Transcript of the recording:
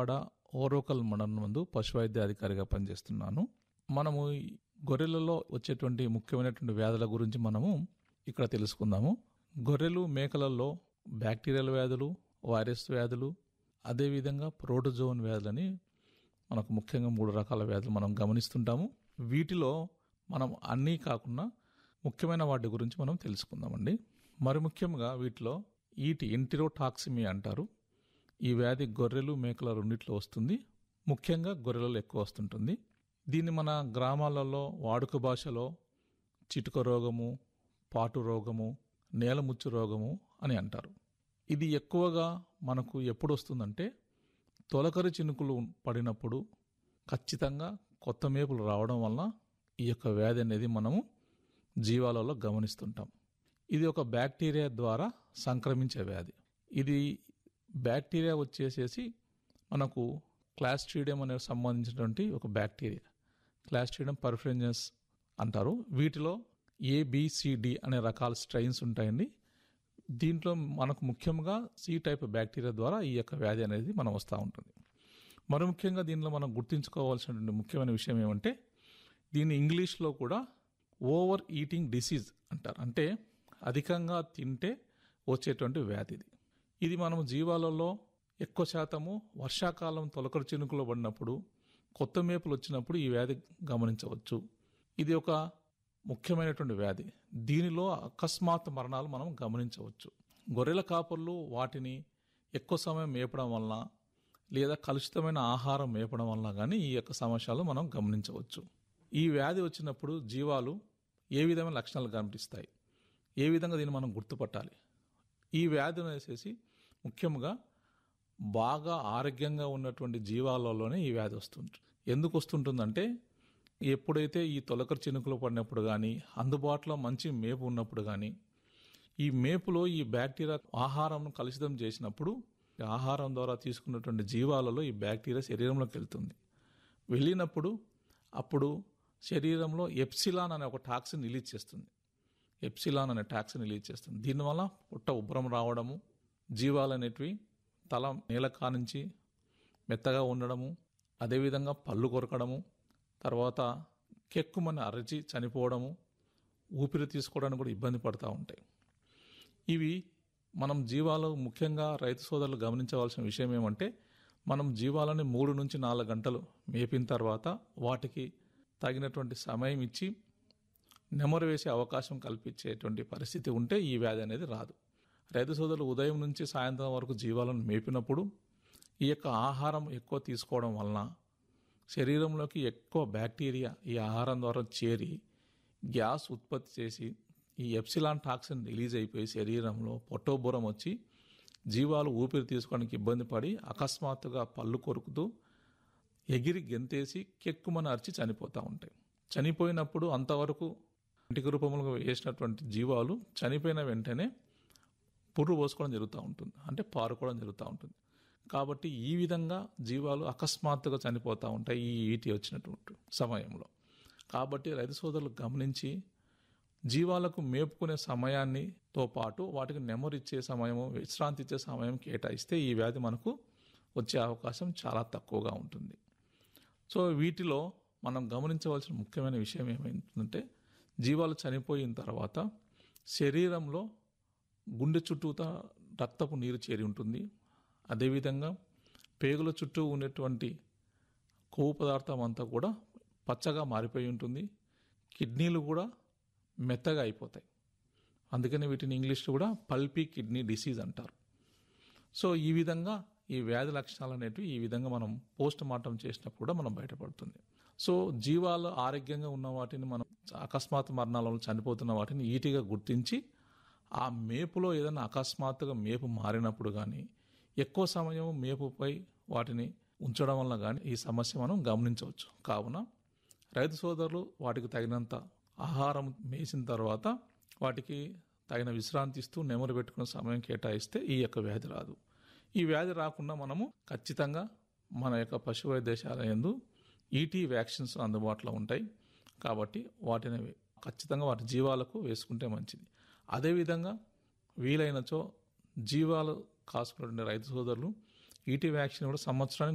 విజయవాడ ఓరోకల్ మండలం నందు పశువైద్య అధికారిగా పనిచేస్తున్నాను మనము ఈ గొర్రెలలో వచ్చేటువంటి ముఖ్యమైనటువంటి వ్యాధుల గురించి మనము ఇక్కడ తెలుసుకుందాము గొర్రెలు మేకలలో బ్యాక్టీరియల్ వ్యాధులు వైరస్ వ్యాధులు అదేవిధంగా ప్రోటోజోన్ వ్యాధులని మనకు ముఖ్యంగా మూడు రకాల వ్యాధులు మనం గమనిస్తుంటాము వీటిలో మనం అన్నీ కాకుండా ముఖ్యమైన వాటి గురించి మనం తెలుసుకుందామండి మరి ముఖ్యంగా వీటిలో ఈటి ఎంటిరోటాక్సిమి అంటారు ఈ వ్యాధి గొర్రెలు మేకల రెండిట్లో వస్తుంది ముఖ్యంగా గొర్రెలలో ఎక్కువ వస్తుంటుంది దీన్ని మన గ్రామాలలో వాడుక భాషలో చిటుక రోగము పాటు రోగము నేలముచ్చు రోగము అని అంటారు ఇది ఎక్కువగా మనకు ఎప్పుడు వస్తుందంటే తొలకరి చినుకులు పడినప్పుడు ఖచ్చితంగా కొత్త మేపులు రావడం వల్ల ఈ యొక్క వ్యాధి అనేది మనము జీవాలలో గమనిస్తుంటాం ఇది ఒక బ్యాక్టీరియా ద్వారా సంక్రమించే వ్యాధి ఇది బ్యాక్టీరియా వచ్చేసేసి మనకు క్లాస్ట్రీడియం అనే సంబంధించినటువంటి ఒక బ్యాక్టీరియా క్లాస్ట్రీడియం పర్ఫరెన్జెస్ అంటారు వీటిలో ఏబిసిడి అనే రకాల స్ట్రెయిన్స్ ఉంటాయండి దీంట్లో మనకు ముఖ్యంగా సి టైప్ బ్యాక్టీరియా ద్వారా ఈ యొక్క వ్యాధి అనేది మనం వస్తూ ఉంటుంది మరి ముఖ్యంగా దీనిలో మనం గుర్తుంచుకోవాల్సినటువంటి ముఖ్యమైన విషయం ఏమంటే దీన్ని ఇంగ్లీష్లో కూడా ఓవర్ ఈటింగ్ డిసీజ్ అంటారు అంటే అధికంగా తింటే వచ్చేటువంటి వ్యాధి ఇది ఇది మనం జీవాలలో ఎక్కువ శాతము వర్షాకాలం తొలకరి చినుకులో పడినప్పుడు కొత్త మేపులు వచ్చినప్పుడు ఈ వ్యాధి గమనించవచ్చు ఇది ఒక ముఖ్యమైనటువంటి వ్యాధి దీనిలో అకస్మాత్ మరణాలు మనం గమనించవచ్చు గొర్రెల కాపర్లు వాటిని ఎక్కువ సమయం మేపడం వలన లేదా కలుషితమైన ఆహారం మేపడం వలన కానీ ఈ యొక్క సమస్యలు మనం గమనించవచ్చు ఈ వ్యాధి వచ్చినప్పుడు జీవాలు ఏ విధమైన లక్షణాలు కనిపిస్తాయి ఏ విధంగా దీన్ని మనం గుర్తుపట్టాలి ఈ వ్యాధి అనేసి ముఖ్యంగా బాగా ఆరోగ్యంగా ఉన్నటువంటి జీవాలలోనే ఈ వ్యాధి వస్తుంటుంది ఎందుకు వస్తుంటుందంటే ఎప్పుడైతే ఈ తొలకరి చినుకులు పడినప్పుడు కానీ అందుబాటులో మంచి మేపు ఉన్నప్పుడు కానీ ఈ మేపులో ఈ బ్యాక్టీరియా ఆహారం కలుషితం చేసినప్పుడు ఆహారం ద్వారా తీసుకున్నటువంటి జీవాలలో ఈ బ్యాక్టీరియా శరీరంలోకి వెళ్తుంది వెళ్ళినప్పుడు అప్పుడు శరీరంలో ఎప్సిలాన్ అనే ఒక టాక్సిన్ రిలీజ్ చేస్తుంది ఎప్సిలాన్ అనే టాక్సిన్ రిలీజ్ చేస్తుంది దీనివల్ల పుట్ట ఉబ్బరం రావడము జీవాలు అనేటివి తల నేల కానుంచి మెత్తగా ఉండడము అదేవిధంగా పళ్ళు కొరకడము తర్వాత కెక్కుమని అరచి చనిపోవడము ఊపిరి తీసుకోవడానికి కూడా ఇబ్బంది పడుతూ ఉంటాయి ఇవి మనం జీవాలు ముఖ్యంగా రైతు సోదరులు గమనించవలసిన విషయం ఏమంటే మనం జీవాలని మూడు నుంచి నాలుగు గంటలు మేపిన తర్వాత వాటికి తగినటువంటి సమయం ఇచ్చి నెమరు వేసే అవకాశం కల్పించేటువంటి పరిస్థితి ఉంటే ఈ వ్యాధి అనేది రాదు రైతు సోదరులు ఉదయం నుంచి సాయంత్రం వరకు జీవాలను మేపినప్పుడు ఈ యొక్క ఆహారం ఎక్కువ తీసుకోవడం వలన శరీరంలోకి ఎక్కువ బ్యాక్టీరియా ఈ ఆహారం ద్వారా చేరి గ్యాస్ ఉత్పత్తి చేసి ఈ ఎప్సిలాన్ టాక్సిన్ రిలీజ్ అయిపోయి శరీరంలో పొట్టోబురం వచ్చి జీవాలు ఊపిరి తీసుకోవడానికి ఇబ్బంది పడి అకస్మాత్తుగా పళ్ళు కొరుకుతూ ఎగిరి గెంతేసి కెక్కుమని అరిచి చనిపోతూ ఉంటాయి చనిపోయినప్పుడు అంతవరకు ఇంటికి రూపంలో వేసినటువంటి జీవాలు చనిపోయిన వెంటనే పుర్రు పోసుకోవడం జరుగుతూ ఉంటుంది అంటే పారుకోవడం జరుగుతూ ఉంటుంది కాబట్టి ఈ విధంగా జీవాలు అకస్మాత్తుగా చనిపోతూ ఉంటాయి ఈ ఈటి వచ్చినటువంటి సమయంలో కాబట్టి రైతు సోదరులు గమనించి జీవాలకు మేపుకునే సమయాన్నితో పాటు వాటికి నెమరిచ్చే సమయము విశ్రాంతి ఇచ్చే సమయం కేటాయిస్తే ఈ వ్యాధి మనకు వచ్చే అవకాశం చాలా తక్కువగా ఉంటుంది సో వీటిలో మనం గమనించవలసిన ముఖ్యమైన విషయం ఏమైందంటే జీవాలు చనిపోయిన తర్వాత శరీరంలో గుండె చుట్టూత రక్తపు నీరు చేరి ఉంటుంది అదేవిధంగా పేగుల చుట్టూ ఉన్నటువంటి కొవ్వు పదార్థం అంతా కూడా పచ్చగా మారిపోయి ఉంటుంది కిడ్నీలు కూడా మెత్తగా అయిపోతాయి అందుకని వీటిని ఇంగ్లీష్లో కూడా పల్పీ కిడ్నీ డిసీజ్ అంటారు సో ఈ విధంగా ఈ వ్యాధి లక్షణాలు అనేటివి ఈ విధంగా మనం పోస్ట్ మార్టం చేసినప్పుడు కూడా మనం బయటపడుతుంది సో జీవాలు ఆరోగ్యంగా ఉన్న వాటిని మనం అకస్మాత్ మరణాల వల్ల చనిపోతున్న వాటిని ఈటీగా గుర్తించి ఆ మేపులో ఏదైనా అకస్మాత్తుగా మేపు మారినప్పుడు కానీ ఎక్కువ సమయం మేపుపై వాటిని ఉంచడం వల్ల కానీ ఈ సమస్య మనం గమనించవచ్చు కావున రైతు సోదరులు వాటికి తగినంత ఆహారం మేసిన తర్వాత వాటికి తగిన విశ్రాంతి ఇస్తూ నెమరు పెట్టుకునే సమయం కేటాయిస్తే ఈ యొక్క వ్యాధి రాదు ఈ వ్యాధి రాకుండా మనము ఖచ్చితంగా మన యొక్క పశు వైద్యశాల యందు ఈటీ వ్యాక్సిన్స్ అందుబాటులో ఉంటాయి కాబట్టి వాటిని ఖచ్చితంగా వాటి జీవాలకు వేసుకుంటే మంచిది అదేవిధంగా వీలైనచో జీవాలు కాసుకునే రైతు సోదరులు ఈటీ వ్యాక్సిన్ కూడా సంవత్సరానికి